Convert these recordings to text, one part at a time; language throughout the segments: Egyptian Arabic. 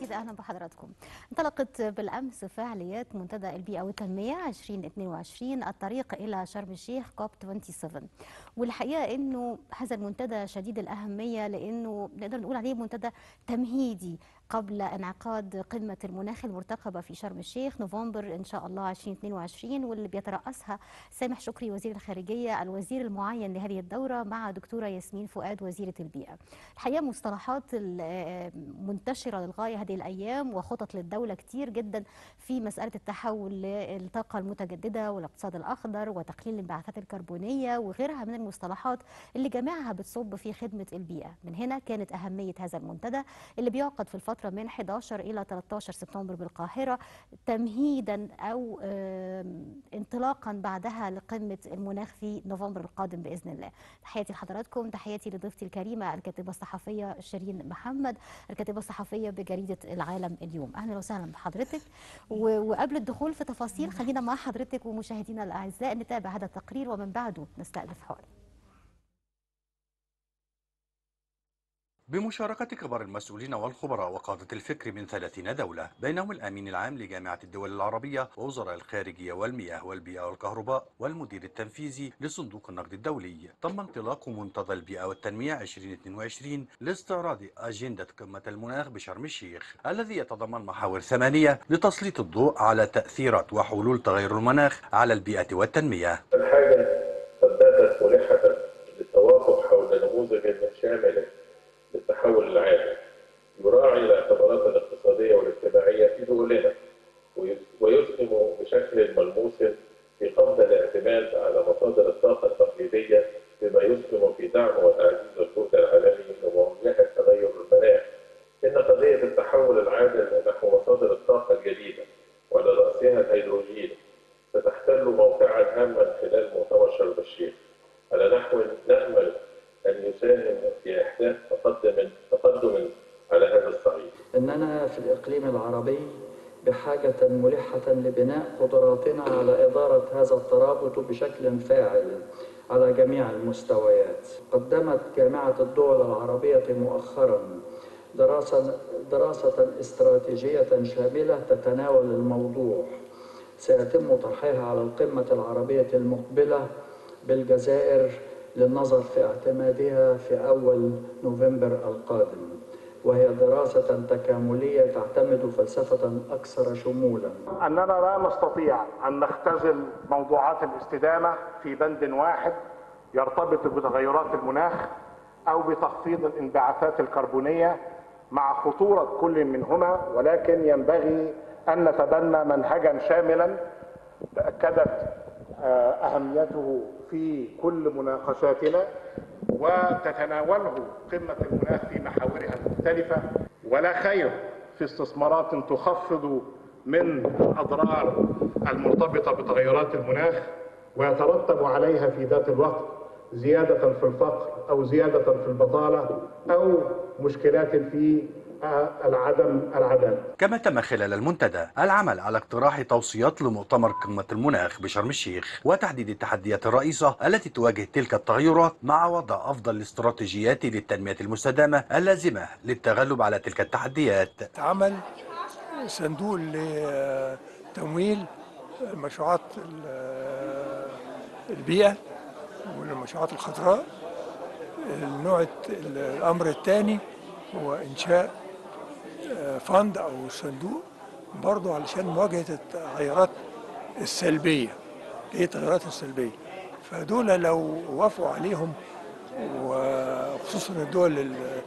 أستاذ أهلا بحضراتكم انطلقت بالأمس فعاليات منتدى البيئة والتنمية 2022 الطريق إلى شرم الشيخ كوب 27 والحقيقة أنه هذا المنتدى شديد الأهمية لأنه نقدر نقول عليه منتدى تمهيدي قبل انعقاد قمة المناخ المرتقبة في شرم الشيخ نوفمبر إن شاء الله 2022 واللي بيترأسها سامح شكري وزير الخارجية الوزير المعين لهذه الدورة مع دكتورة ياسمين فؤاد وزيرة البيئة الحقيقة مصطلحات منتشرة للغاية هذه الأيام وخطط للدولة كتير جدا في مسألة التحول للطاقة المتجددة والاقتصاد الأخضر وتقليل الانبعاثات الكربونية وغيرها من المصطلحات اللي جميعها بتصب في خدمة البيئة من هنا كانت أهمية هذا المنتدى اللي بيعقد في الفترة من 11 إلى 13 سبتمبر بالقاهرة تمهيدا أو انطلاقا بعدها لقمة المناخ في نوفمبر القادم بإذن الله تحياتي لحضراتكم تحياتي لضيفتي الكريمة الكاتبة الصحفية شيرين محمد الكاتبة الصحفية بجريدة العالم اليوم أهلا وسهلا بحضرتك وقبل الدخول في تفاصيل خلينا مع حضرتك ومشاهدينا الأعزاء نتابع هذا التقرير ومن بعده نستأنف حوار بمشاركة كبار المسؤولين والخبراء وقادة الفكر من 30 دولة بينهم الأمين العام لجامعة الدول العربية ووزراء الخارجية والمياه والبيئة والكهرباء والمدير التنفيذي لصندوق النقد الدولي تم انطلاق منتدى البيئة والتنمية 2022 لاستعراض أجندة قمة المناخ بشرم الشيخ الذي يتضمن محاور ثمانية لتسليط الضوء على تأثيرات وحلول تغير المناخ على البيئة والتنمية الحاجة قد باتت ملحة للتوافق حول نموذج شامل للتحول العالمي يراعي الاعتبارات الاقتصادية والاجتماعية في دولنا ويسهم بشكل ملموس في قبض الاعتماد على مصادر الطاقة التقليدية بما يسهم في دعم وتعزيز الجهد العالمي لمواجهة تغير المناخ. إن قضية التحول العادل نحو مصادر الطاقة الجديدة وعلى رأسها الهيدروجين ستحتل موقعا هاما خلال مؤتمر شرم الشيخ على نحو نأمل أن يساهم في إحداث تقدم تقدم على هذا الصعيد. إننا في الإقليم العربي بحاجة ملحة لبناء قدراتنا على إدارة هذا الترابط بشكل فاعل على جميع المستويات. قدمت جامعة الدول العربية مؤخرا دراسة دراسة استراتيجية شاملة تتناول الموضوع. سيتم طرحها على القمة العربية المقبلة بالجزائر للنظر في اعتمادها في أول نوفمبر القادم وهي دراسة تكاملية تعتمد فلسفة أكثر شمولا أننا لا نستطيع أن نختزل موضوعات الاستدامة في بند واحد يرتبط بتغيرات المناخ أو بتخفيض الانبعاثات الكربونية مع خطورة كل منهما ولكن ينبغي أن نتبنى منهجا شاملا تأكدت أهميته في كل مناقشاتنا وتتناوله قمة المناخ في محاورها المختلفة ولا خير في استثمارات تخفض من الأضرار المرتبطة بتغيرات المناخ ويترتب عليها في ذات الوقت زيادة في الفقر أو زيادة في البطالة أو مشكلات في العدم العدالة كما تم خلال المنتدى العمل على اقتراح توصيات لمؤتمر قمة المناخ بشرم الشيخ وتحديد التحديات الرئيسة التي تواجه تلك التغيرات مع وضع أفضل الاستراتيجيات للتنمية المستدامة اللازمة للتغلب على تلك التحديات عمل صندوق لتمويل مشروعات البيئة والمشروعات الخضراء النوع الأمر الثاني هو إنشاء فند او صندوق برضه علشان مواجهه التغيرات السلبيه ايه التغيرات السلبيه فدول لو وافقوا عليهم وخصوصا الدول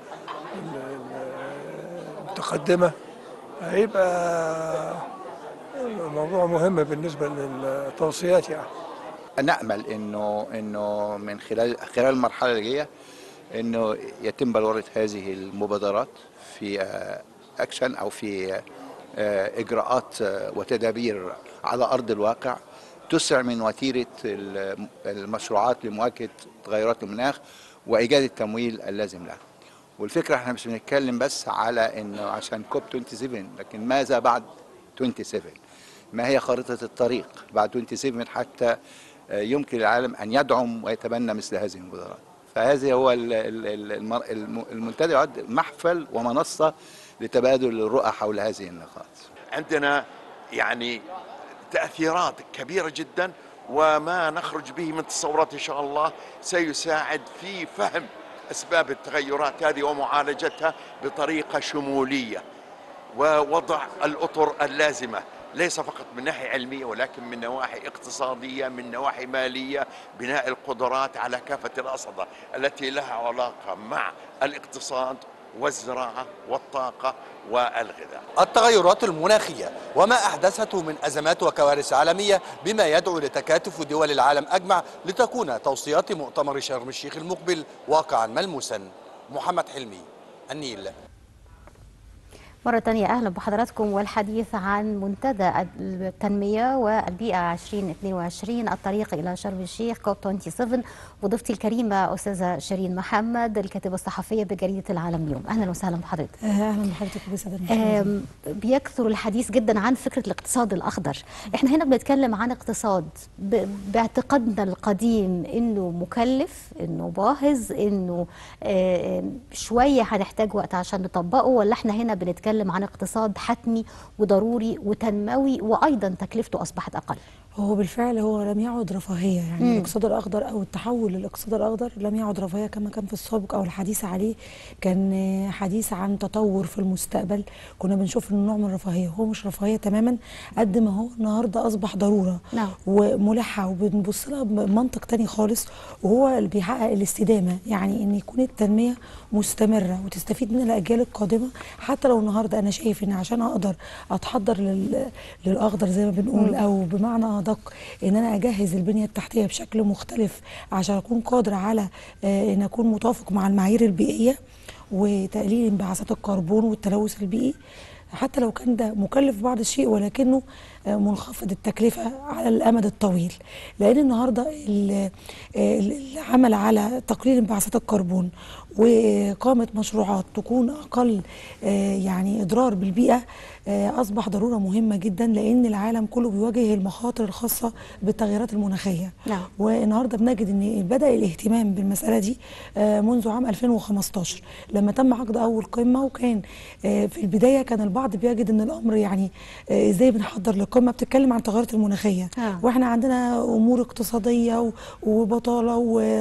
المتقدمه هيبقى موضوع مهم بالنسبه للتوصيات يعني نامل انه انه من خلال خلال المرحله اللي جايه انه يتم بلوره هذه المبادرات في اكشن او في اجراءات وتدابير على ارض الواقع تسرع من وتيره المشروعات لمواجهه تغيرات المناخ وايجاد التمويل اللازم لها. والفكره احنا مش بنتكلم بس على انه عشان كوب 27 لكن ماذا بعد 27 ما هي خارطه الطريق بعد 27 حتى يمكن للعالم ان يدعم ويتبنى مثل هذه المبادرات. فهذا هو المنتدى يعد محفل ومنصه لتبادل الرؤى حول هذه النقاط عندنا يعني تأثيرات كبيرة جدا وما نخرج به من تصورات إن شاء الله سيساعد في فهم أسباب التغيرات هذه ومعالجتها بطريقة شمولية ووضع الأطر اللازمة ليس فقط من ناحية علمية ولكن من نواحي اقتصادية من نواحي مالية بناء القدرات على كافة الأصعدة التي لها علاقة مع الاقتصاد والزراعة والطاقة والغذاء التغيرات المناخية وما أحدثته من أزمات وكوارث عالمية بما يدعو لتكاتف دول العالم أجمع لتكون توصيات مؤتمر شرم الشيخ المقبل واقعا ملموسا محمد حلمي النيل مرة تانية أهلا بحضراتكم والحديث عن منتدى التنمية والبيئة 2022 الطريق إلى شرم الشيخ كوب 27 وضيفتي الكريمة أستاذة شيرين محمد الكاتبة الصحفية بجريدة العالم اليوم أهلا وسهلا بحضرتك اهلا بحضرتك وبسعد آم، بيكثر الحديث جدا عن فكرة الاقتصاد الأخضر احنا هنا بنتكلم عن اقتصاد ب- باعتقادنا القديم انه مكلف انه باهظ انه آم، شوية هنحتاج وقت عشان نطبقه ولا احنا هنا بنتكلم عن اقتصاد حتمي وضروري وتنموي وايضا تكلفته اصبحت اقل هو بالفعل هو لم يعد رفاهيه يعني مم. الاقتصاد الاخضر او التحول للاقتصاد الاخضر لم يعد رفاهيه كما كان في السابق او الحديث عليه كان آه، حديث عن تطور في المستقبل كنا بنشوف انه نوع من الرفاهيه هو مش رفاهيه تماما قد ما هو النهارده اصبح ضروره نعم. وملحه وبنبص لها بمنطق تاني خالص وهو اللي بيحقق الاستدامه يعني ان يكون التنميه مستمره وتستفيد منها الاجيال القادمه حتى لو النهارده انا شايف ان عشان اقدر اتحضر لل... للاخضر زي ما بنقول مم. او بمعنى ادق ان انا اجهز البنيه التحتيه بشكل مختلف عشان اكون قادر على آه، ان اكون متوافق مع المعايير البيئيه وتقليل انبعاثات الكربون والتلوث البيئي حتى لو كان ده مكلف بعض الشيء ولكنه آه، منخفض التكلفة على الأمد الطويل لأن النهاردة ال- آه، العمل على تقليل انبعاثات الكربون وإقامة مشروعات تكون أقل آه، يعني إضرار بالبيئة آه، أصبح ضرورة مهمة جدا لأن العالم كله بيواجه المخاطر الخاصة بالتغيرات المناخية نعم. والنهارده بنجد ان بدا الاهتمام بالمساله دي آه، منذ عام 2015 لما تم عقد اول قمه وكان آه، في البدايه كان البعض بيجد ان الامر يعني آه، ازاي بنحضر لقمه بتتكلم عن التغيرات المناخيه آه. واحنا عندنا امور اقتصاديه و- وبطاله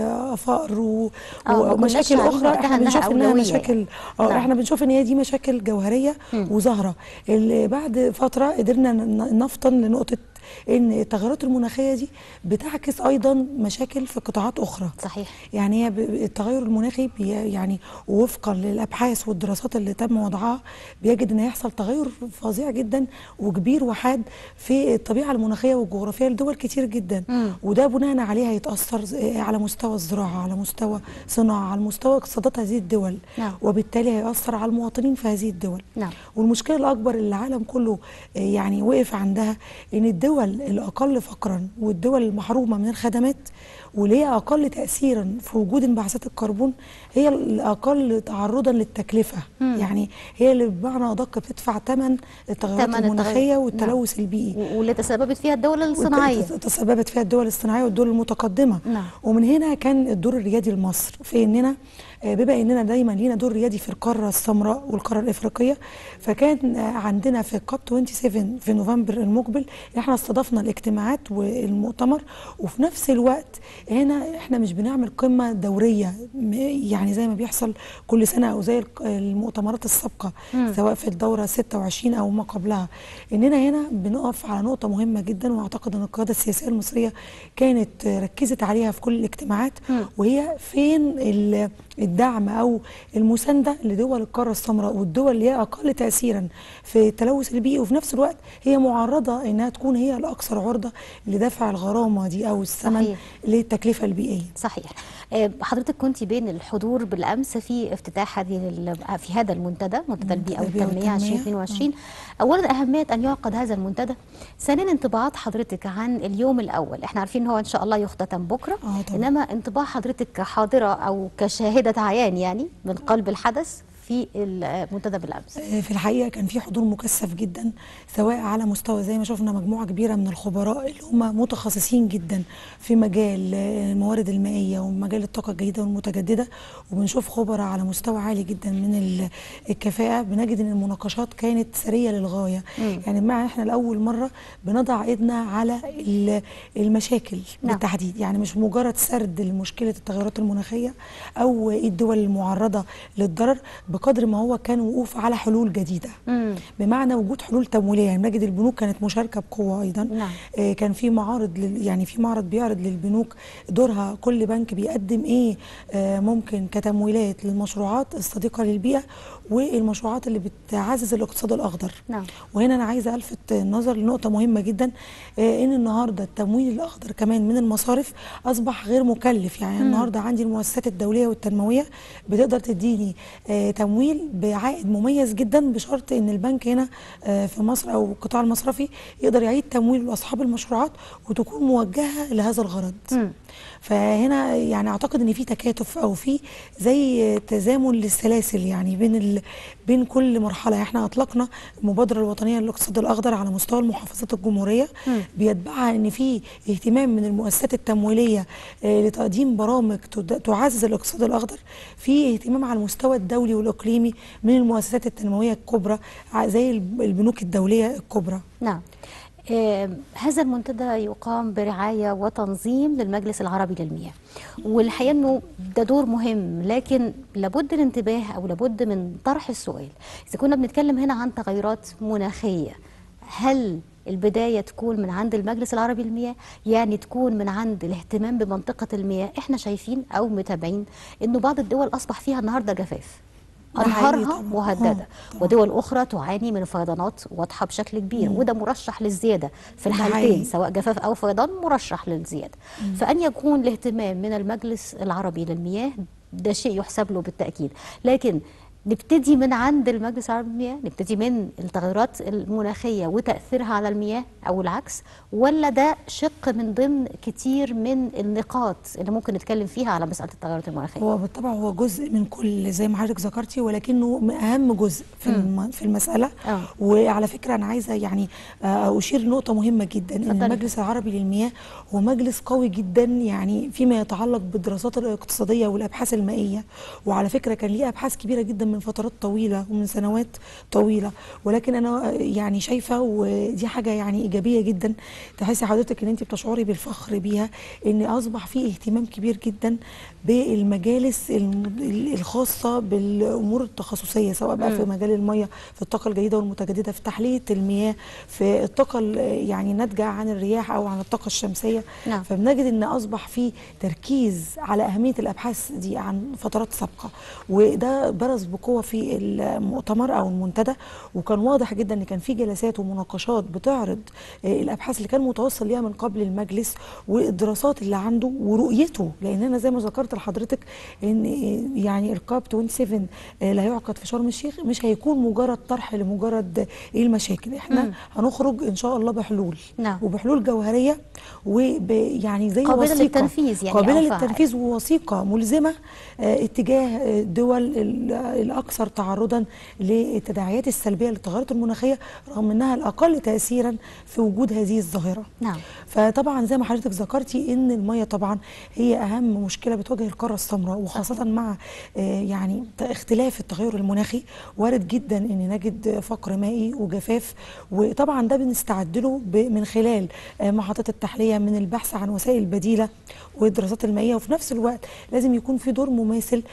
وفقر و- آه، ما كناش ومشاكل عارفين اخرى وقتها احنا إنها بنشوف انها أولوية مشاكل اه نعم. احنا بنشوف ان هي دي مشاكل جوهريه وظاهره اللي بعد فتره قدرنا ن- نفطن لنقطه ان التغيرات المناخيه دي بتعكس ايضا مشاكل في قطاعات اخرى صحيح يعني هي ب- التغير المناخي بي يعني وفقا للابحاث والدراسات اللي تم وضعها بيجد ان هيحصل تغير فظيع جدا وكبير وحاد في الطبيعه المناخيه والجغرافيه لدول كتير جدا مم. وده بناء عليه هيتاثر ز- على مستوى الزراعه على مستوى صناعه على مستوى اقتصادات هذه الدول نعم. وبالتالي هيأثر على المواطنين في هذه الدول نعم والمشكله الاكبر اللي العالم كله آه، يعني وقف عندها ان الدول الاقل فقرا والدول المحرومه من الخدمات واللي هي اقل تاثيرا في وجود انبعاثات الكربون هي الاقل تعرضا للتكلفه مم. يعني هي اللي بمعنى ادق بتدفع ثمن التغيرات ثمن المناخيه التغير. والتلوث البيئي و- واللي تسببت فيها الدولة الصناعية وت- تسببت فيها الدول الصناعيه والدول المتقدمه نعم. ومن هنا كان الدور الريادي لمصر في اننا آه، بما اننا دايما لينا دور ريادي في القاره السمراء والقاره الافريقيه فكان آه، عندنا في كاب 27 في نوفمبر المقبل احنا استضفنا الاجتماعات والمؤتمر وفي نفس الوقت هنا احنا مش بنعمل قمه دوريه م- يعني زي ما بيحصل كل سنه او زي الق- المؤتمرات السابقه مم. سواء في الدوره 26 او ما قبلها اننا هنا بنقف على نقطه مهمه جدا واعتقد ان القياده السياسيه المصريه كانت آه، ركزت عليها في كل الاجتماعات مم. وهي فين ال- الدعم او المسانده لدول القاره السمراء والدول اللي هي اقل تاثيرا في التلوث البيئي وفي نفس الوقت هي معرضه انها تكون هي الاكثر عرضه لدفع الغرامه دي او الثمن صحيح. للتكلفه البيئيه صحيح آه، حضرتك كنت بين الحضور بالامس في افتتاح هذه ال- في هذا المنتدى منتدى البيئه البيئة والتنميه والتنمية. 2022 اولا اهميه ان يعقد هذا المنتدى ثانيا انطباعات حضرتك عن اليوم الاول احنا عارفين ان هو ان شاء الله يختتم بكره آه طبعا. انما انطباع حضرتك كحاضره او كشاهده عيان يعني من قلب الحدث في في المنتدى بالامس في الحقيقه كان في حضور مكثف جدا سواء على مستوى زي ما شفنا مجموعه كبيره من الخبراء اللي هم متخصصين جدا في مجال الموارد المائيه ومجال الطاقه الجديده والمتجدده وبنشوف خبراء على مستوى عالي جدا من ال- الكفاءه بنجد ان المناقشات كانت سريه للغايه مم. يعني مع احنا لاول مره بنضع ايدنا على ال- المشاكل نعم. بالتحديد يعني مش مجرد سرد لمشكله التغيرات المناخيه او إيه الدول المعرضه للضرر بقدر ما هو كان وقوف على حلول جديده مم. بمعنى وجود حلول تمويليه يعني نجد البنوك كانت مشاركه بقوه ايضا نعم. آه، كان في معارض لل يعني في معرض بيعرض للبنوك دورها كل بنك بيقدم ايه آه، ممكن كتمويلات للمشروعات الصديقه للبيئه والمشروعات اللي بتعزز الاقتصاد الاخضر نعم وهنا انا عايزه الفت النظر لنقطه مهمه جدا آه، ان النهارده التمويل الاخضر كمان من المصارف اصبح غير مكلف يعني مم. النهارده عندي المؤسسات الدوليه والتنمويه بتقدر تديني آه، تمويل بعائد مميز جدا بشرط ان البنك هنا آه، في مصر او القطاع المصرفي يقدر يعيد تمويل لاصحاب المشروعات وتكون موجهه لهذا الغرض مم. فهنا يعني اعتقد ان في تكاتف او في زي تزامن للسلاسل يعني بين ال... بين كل مرحله احنا اطلقنا المبادره الوطنيه للاقتصاد الاخضر على مستوى المحافظات الجمهوريه مم. بيتبعها ان في اهتمام من المؤسسات التمويليه آه، لتقديم برامج تد- تعزز الاقتصاد الاخضر في اهتمام على المستوى الدولي والاقليمي من المؤسسات التنمويه الكبرى ع- زي الب- البنوك الدوليه الكبرى نعم آه، هذا المنتدى يقام برعاية وتنظيم للمجلس العربي للمياه والحقيقة أنه ده دور مهم لكن لابد الانتباه أو لابد من طرح السؤال إذا كنا بنتكلم هنا عن تغيرات مناخية هل البداية تكون من عند المجلس العربي للمياه يعني تكون من عند الاهتمام بمنطقة المياه احنا شايفين أو متابعين أنه بعض الدول أصبح فيها النهاردة جفاف ده حقيقي أنهارها طبعاً. مهددة آه، طبعاً. ودول أخرى تعاني من فيضانات واضحة بشكل كبير وده مرشح للزيادة في ده الحالتين حقيقي. سواء جفاف أو فيضان مرشح للزيادة فأن يكون الاهتمام من المجلس العربي للمياه ده شيء يحسب له بالتأكيد لكن نبتدي من عند المجلس العربي للمياه نبتدي من التغيرات المناخية وتأثيرها على المياه أو العكس ولا ده شق من ضمن كتير من النقاط اللي ممكن نتكلم فيها على مسألة التغيرات المناخية هو بالطبع هو جزء من كل زي ما حضرتك ذكرتي ولكنه م- اهم جزء في الم- في المساله آه. وعلى فكره انا عايزه يعني آه، اشير لنقطه مهمه جدا ان اتفضلي. المجلس العربي للمياه هو مجلس قوي جدا يعني فيما يتعلق بالدراسات الاقتصاديه والابحاث المائيه وعلى فكره كان ليه ابحاث كبيره جدا من فترات طويله ومن سنوات طويله ولكن انا آه، يعني شايفه ودي حاجه يعني ايجابيه جدا تحسي حضرتك ان انت بتشعري بالفخر بيها ان اصبح في اهتمام كبير جدا بالمجالس الم- الخاصه بالامور التخصصيه سواء بقى في مجال الميه في الطاقه الجديده والمتجدده في تحليه المياه في الطاقه ال- يعني ناتجه عن الرياح او عن الطاقه الشمسيه نعم. فبنجد ان اصبح في تركيز على اهميه الابحاث دي عن فترات سابقه وده برز بقوه في المؤتمر او المنتدى وكان واضح جدا ان كان في جلسات ومناقشات بتعرض آه، الابحاث اللي كان متوصل ليها من قبل المجلس والدراسات اللي عنده ورؤيته لان انا زي ما ذكرت لحضرتك ان آه، يعني الكاب 27 آه، اللي هيعقد في شرم الشيخ مش هيكون مجرد طرح لمجرد ايه المشاكل احنا مم. هنخرج ان شاء الله بحلول نعم. وبحلول جوهريه وب يعني زي قابلة وثيقه للتنفيذ يعني قابله أو فعال. للتنفيذ ووثيقه ملزمه آه، اتجاه آه، الدول ال- الاكثر تعرضا للتداعيات السلبيه للتغيرات المناخيه رغم انها الاقل تاثيرا في وجود هذه الظاهره نعم فطبعا زي ما حضرتك ذكرتي ان الميه طبعا هي اهم مشكله بتواجه القاره السمراء وخاصه مع آه، يعني ت- اختلاف التغير المناخي وارد جدا ان نجد فقر مائي وجفاف وطبعا ده بنستعد له ب- من خلال آه، محطات التحليه من البحث عن وسائل بديله والدراسات المائيه وفي نفس الوقت لازم يكون في دور مماثل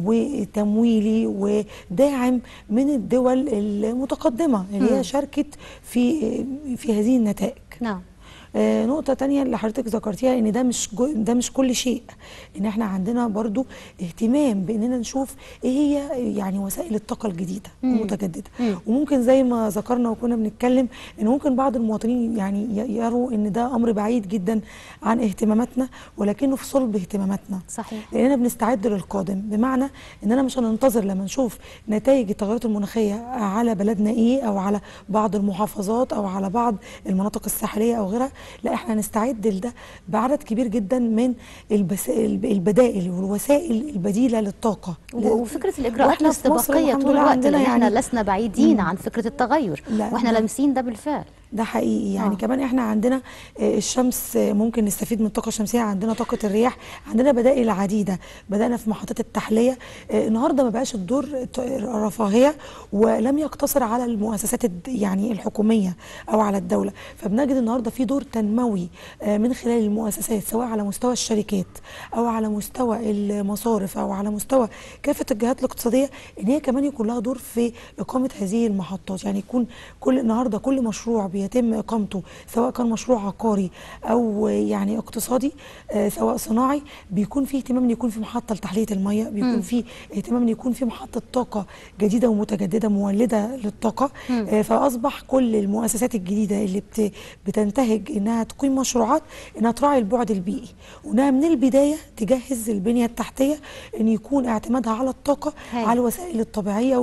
وتمويلي وداعم من الدول المتقدمه اللي مم. هي شاركت في في هذه النتائج نعم آه، نقطة تانية اللي حضرتك ذكرتيها ان ده مش جو ده مش كل شيء ان احنا عندنا برضو اهتمام باننا نشوف ايه هي يعني وسائل الطاقة الجديدة مم. المتجددة مم. وممكن زي ما ذكرنا وكنا بنتكلم ان ممكن بعض المواطنين يعني ي- يروا ان ده امر بعيد جدا عن اهتماماتنا ولكنه في صلب اهتماماتنا صحيح لاننا بنستعد للقادم بمعنى اننا مش هننتظر لما نشوف نتائج التغيرات المناخيه على بلدنا ايه او على بعض المحافظات او على بعض المناطق الساحليه او غيرها لا احنا نستعد لده بعدد كبير جدا من البس... البدائل والوسائل البديله للطاقه و- وفكره الاجراءات وإحنا في مصر الاستباقيه الحمد طول لله الوقت عندنا لان احنا يعني- لسنا بعيدين مم. عن فكره التغير لا، واحنا لا. لامسين ده بالفعل ده حقيقي يعني آه. آه. كمان احنا عندنا آه، الشمس آه، ممكن نستفيد من الطاقه الشمسيه عندنا طاقه الرياح عندنا بدائل عديده بدانا في محطات التحليه آه، النهارده ما بقاش الدور ت- الرفاهيه ولم يقتصر على المؤسسات الد- يعني الحكوميه او على الدوله فبنجد النهارده في دور تنموي آه، من خلال المؤسسات سواء على مستوى الشركات او على مستوى المصارف او على مستوى كافه الجهات الاقتصاديه ان هي كمان يكون لها دور في اقامه هذه المحطات يعني يكون كل النهارده كل مشروع بيتم اقامته سواء كان مشروع عقاري او يعني اقتصادي آه، سواء صناعي بيكون فيه اهتمام ان يكون في محطه لتحليه الميه بيكون مم. فيه اهتمام ان يكون في محطه طاقه جديده ومتجدده مولده للطاقه مم. آه، فاصبح كل المؤسسات الجديده اللي بت بتنتهج انها تقيم مشروعات انها تراعي البعد البيئي وانها من البدايه تجهز البنيه التحتيه ان يكون اعتمادها على الطاقه هاي. على الوسائل الطبيعيه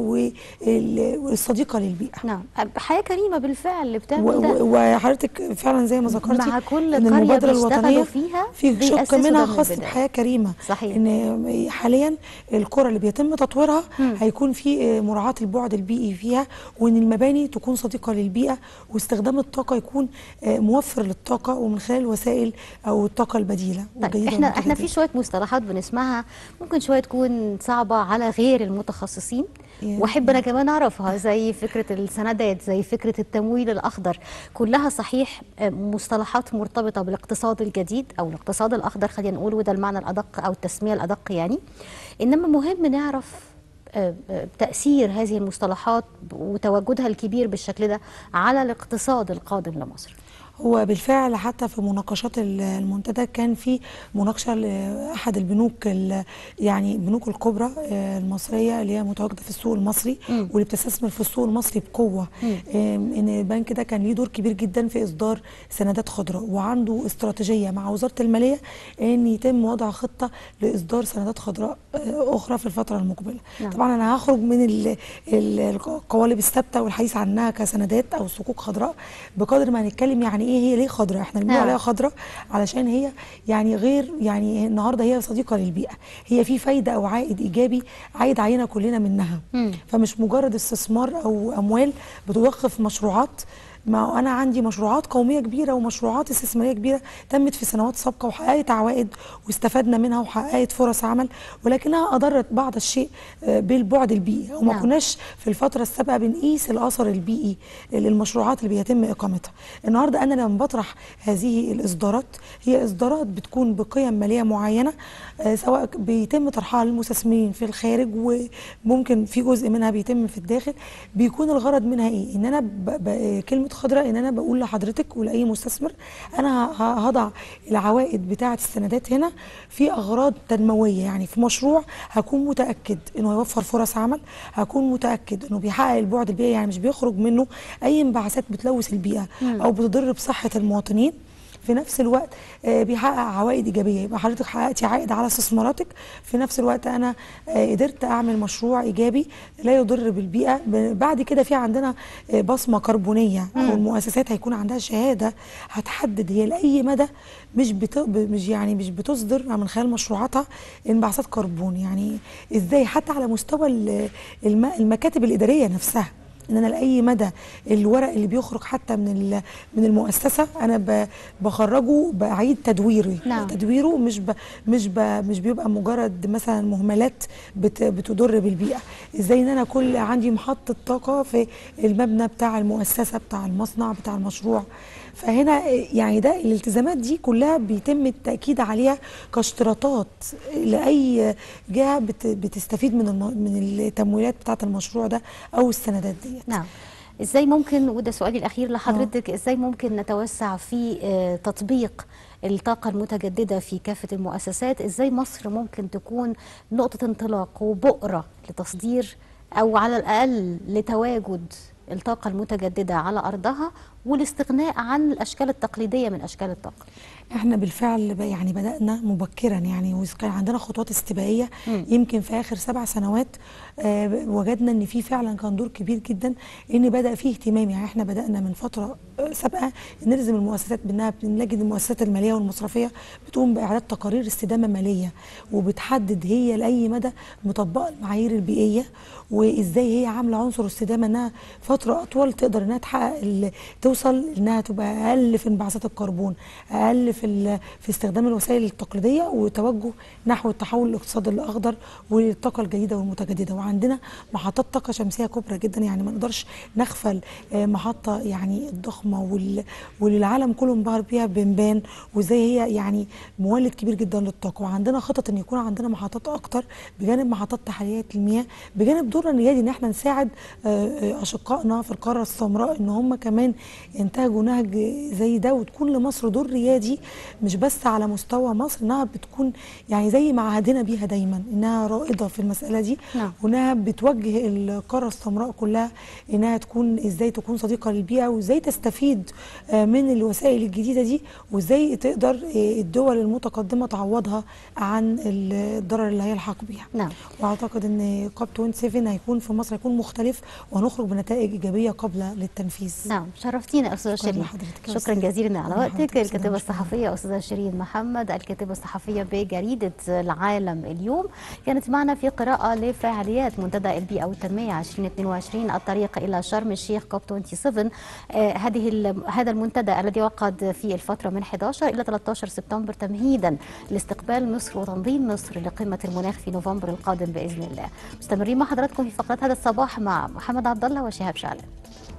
وال- والصديقه للبيئه نعم حياه كريمه بالفعل اللي بتعمل و- ده و- وحضرتك فعلا زي ما ذكرتي مع كل ان قرية المبادره بيشتغلوا الوطنيه فيها في شق بيأسسوا منها ده من خاص البداية. بحياه كريمه صحيح. ان حاليا القرى اللي بيتم تطويرها مم. هيكون في مراعاه البعد البيئي فيها وان المباني تكون صديقه للبيئه واستخدام الطاقه يكون آه، موفر للطاقه ومن خلال الوسائل او الطاقه البديله طيب والجديدة احنا احنا والمتجددة. في شويه مصطلحات بنسمعها ممكن شويه تكون صعبه على غير المتخصصين يا. واحب انا كمان اعرفها زي فكره السندات زي فكره التمويل الاخضر كلها صحيح آه، مصطلحات مرتبطه بالاقتصاد الجديد او الاقتصاد الاخضر خلينا نقول وده المعنى الادق او التسميه الادق يعني انما مهم نعرف آه، آه، تاثير هذه المصطلحات وتواجدها الكبير بالشكل ده على الاقتصاد القادم لمصر هو بالفعل حتى في مناقشات ال- المنتدى كان في مناقشه لاحد البنوك ال- يعني البنوك الكبرى آه، المصريه اللي هي متواجده في السوق المصري مم. واللي بتستثمر في السوق المصري بقوه مم. آم، ان البنك ده كان ليه دور كبير جدا في اصدار سندات خضراء وعنده استراتيجيه مع وزاره الماليه ان يتم وضع خطه لاصدار سندات خضراء آه، اخرى في الفتره المقبله نعم. طبعا انا هخرج من ال- ال- القوالب الثابته والحديث عنها كسندات او صكوك خضراء بقدر ما هنتكلم يعني ايه هي ليه خضراء احنا بنقول نعم. عليها خضراء علشان هي يعني غير يعني النهارده هي صديقه للبيئه هي في فايده او عائد ايجابي عايد علينا كلنا منها مم. فمش مجرد استثمار او اموال بتضخ في مشروعات ما انا عندي مشروعات قوميه كبيره ومشروعات استثماريه كبيره تمت في سنوات سابقه وحققت عوائد واستفدنا منها وحققت فرص عمل ولكنها اضرت بعض الشيء آه، بالبعد البيئي وما نعم. كناش في الفتره السابقه بنقيس الاثر البيئي للمشروعات اللي بيتم اقامتها النهارده انا لما بطرح هذه الاصدارات هي اصدارات بتكون بقيم ماليه معينه آه، سواء ك- بيتم طرحها للمستثمرين في الخارج وممكن في جزء منها بيتم في الداخل بيكون الغرض منها ايه ان انا ب... ب... كلمه خضراء ان انا بقول لحضرتك ولاي مستثمر انا ه- ه- هضع العوائد بتاعه السندات هنا في اغراض تنمويه يعني في مشروع هكون متاكد انه هيوفر فرص عمل هكون متاكد انه بيحقق البعد البيئي يعني مش بيخرج منه اي انبعاثات بتلوث البيئه مم. او بتضر بصحه المواطنين في نفس الوقت آه، بيحقق عوائد ايجابيه يبقى حضرتك حققتي عائد على استثماراتك في نفس الوقت انا آه، قدرت اعمل مشروع ايجابي لا يضر بالبيئه ب- بعد كده في عندنا آه، بصمه كربونيه او مم. المؤسسات هيكون عندها شهاده هتحدد هي لاي مدى مش بت... ب- مش يعني مش بتصدر من خلال مشروعاتها انبعاثات كربون يعني ازاي حتى على مستوى ال- الم... المكاتب الاداريه نفسها ان انا لاي مدى الورق اللي بيخرج حتى من ال- من المؤسسه انا ب- بخرجه بعيد تدويره نعم. تدويره مش ب مش ب مش بيبقى مجرد مثلا مهملات بت بتضر بالبيئه ازاي ان انا كل عندي محطه طاقه في المبنى بتاع المؤسسه بتاع المصنع بتاع المشروع فهنا يعني ده الالتزامات دي كلها بيتم التاكيد عليها كاشتراطات لاي جهه بت بتستفيد من الم من التمويلات بتاعه المشروع ده او السندات ديت نعم ازاي ممكن وده سؤالي الاخير لحضرتك ازاي ممكن نتوسع في آه، تطبيق الطاقة المتجددة في كافة المؤسسات ازاي مصر ممكن تكون نقطة انطلاق وبؤرة لتصدير او على الاقل لتواجد الطاقة المتجددة على ارضها والاستغناء عن الاشكال التقليديه من اشكال الطاقه احنا بالفعل ب- يعني بدأنا مبكرا يعني وكان عندنا خطوات استباقية يمكن في آخر سبع سنوات آه، ب- وجدنا ان في فعلا كان دور كبير جدا ان بدأ فيه اهتمام يعني احنا بدأنا من فترة آه، سابقة نلزم المؤسسات بانها بنجد المؤسسات المالية والمصرفية بتقوم بإعداد تقارير استدامة مالية وبتحدد هي لأي مدى مطبقة المعايير البيئية وازاي هي عاملة عنصر استدامة انها فترة أطول تقدر انها تحقق ال- توصل انها تبقى أقل في انبعاثات الكربون أقل في ال- في استخدام الوسائل التقليدية وتوجه نحو التحول الاقتصادي الأخضر والطاقة الجديدة والمتجددة وعندنا محطات طاقة شمسية كبرى جدا يعني ما نقدرش نغفل آه، محطة يعني الضخمة وال- واللي العالم كله انبهر بيها بنبان وازاي هي يعني مولد كبير جدا للطاقة وعندنا خطط ان يكون عندنا محطات اكتر بجانب محطات تحلية المياه بجانب دورنا الريادي ان احنا نساعد آه، آه، اشقائنا في القارة السمراء ان هم كمان ينتهجوا نهج زي ده وتكون لمصر دور ريادي مش بس على مستوى مصر انها بتكون يعني زي ما عهدنا بيها دايما انها رائده في المساله دي نعم. وانها بتوجه القاره السمراء كلها انها تكون ازاي تكون صديقه للبيئه وازاي تستفيد آه، من الوسائل الجديده دي وازاي تقدر آه، الدول المتقدمه تعوضها عن الضرر اللي هيلحق بيها نعم واعتقد ان كوب 27 هيكون في مصر هيكون مختلف وهنخرج بنتائج ايجابيه قبل للتنفيذ نعم شرفتينا استاذه شكراً شيرين لحضرتك يا شكرا أستاذ. جزيلا على شكراً وقتك لحضرتك. الكاتبه شكراً. الصحفيه استاذه شيرين محمد الكاتبه الصحفيه بجريده العالم اليوم كانت معنا في قراءه لفعاليات منتدى البيئه والتنميه 2022 الطريق الى شرم الشيخ كوب 27 آه هذه ال- هذا المنتدى الذي عقد في الفتره من 11 الى 13 سبتمبر تمهيدا لاستقبال مصر وتنظيم مصر لقمه المناخ في نوفمبر القادم باذن الله مستمرين مع حضراتكم في فقرات هذا الصباح مع محمد عبد الله وشهاب شعلان